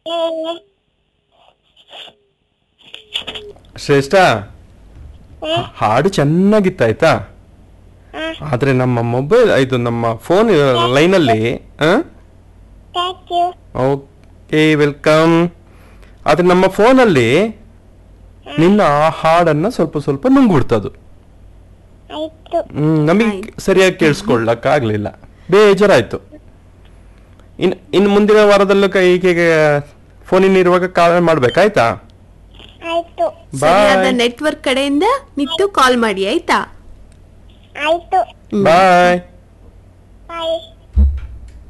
ಶ್ರೇಷ್ಠ ಹಾಡು ಚೆನ್ನಾಗಿತ್ತು ಆಯ್ತಾ ಆದ್ರೆ ನಮ್ಮ ಮೊಬೈಲ್ ಇದು ನಮ್ಮ ಫೋನ್ ಲೈನಲ್ಲಿ ಥ್ಯಾಂಕ್ ಯು ಓಕೆ ವೆಲ್ಕಮ್ ಆದ್ರೆ ನಮ್ಮ ಫೋನಲ್ಲಿ ನಿನ್ನ ಆ ಹಾಡನ್ನ ಸ್ವಲ್ಪ ಸ್ವಲ್ಪ ನುಂಗ್ಬಿಡ್ತದು ಆಯ್ತು ಹ್ಮ್ ನಮಗೆ ಸರಿಯಾಗಿ ಕೇಳಿಸ್ಕೊಳ್ಳಕ್ಕಾಗ್ಲಿಲ್ಲ ಬೇಜಾರಾಯ್ತು ಇನ್ ಇನ್ನು ಮುಂದಿನ ವಾರದಲ್ಲೂ ಕೈಗೆ ಫೋನಿನಿರುವಾಗ ಕಾಲ್ ಮಾಡ್ಬೇಕಾಯ್ತಾ ಆಯ್ತು ಸರಿಯಾದ ಬಾಯ್ ನೆಟ್ವರ್ಕ್ ಕಡೆಯಿಂದ ನಿತ್ತು ಕಾಲ್ ಮಾಡಿ ಆಯ್ತಾ ಆಯ್ತು ಬಾಯ್ ಬಾಯ್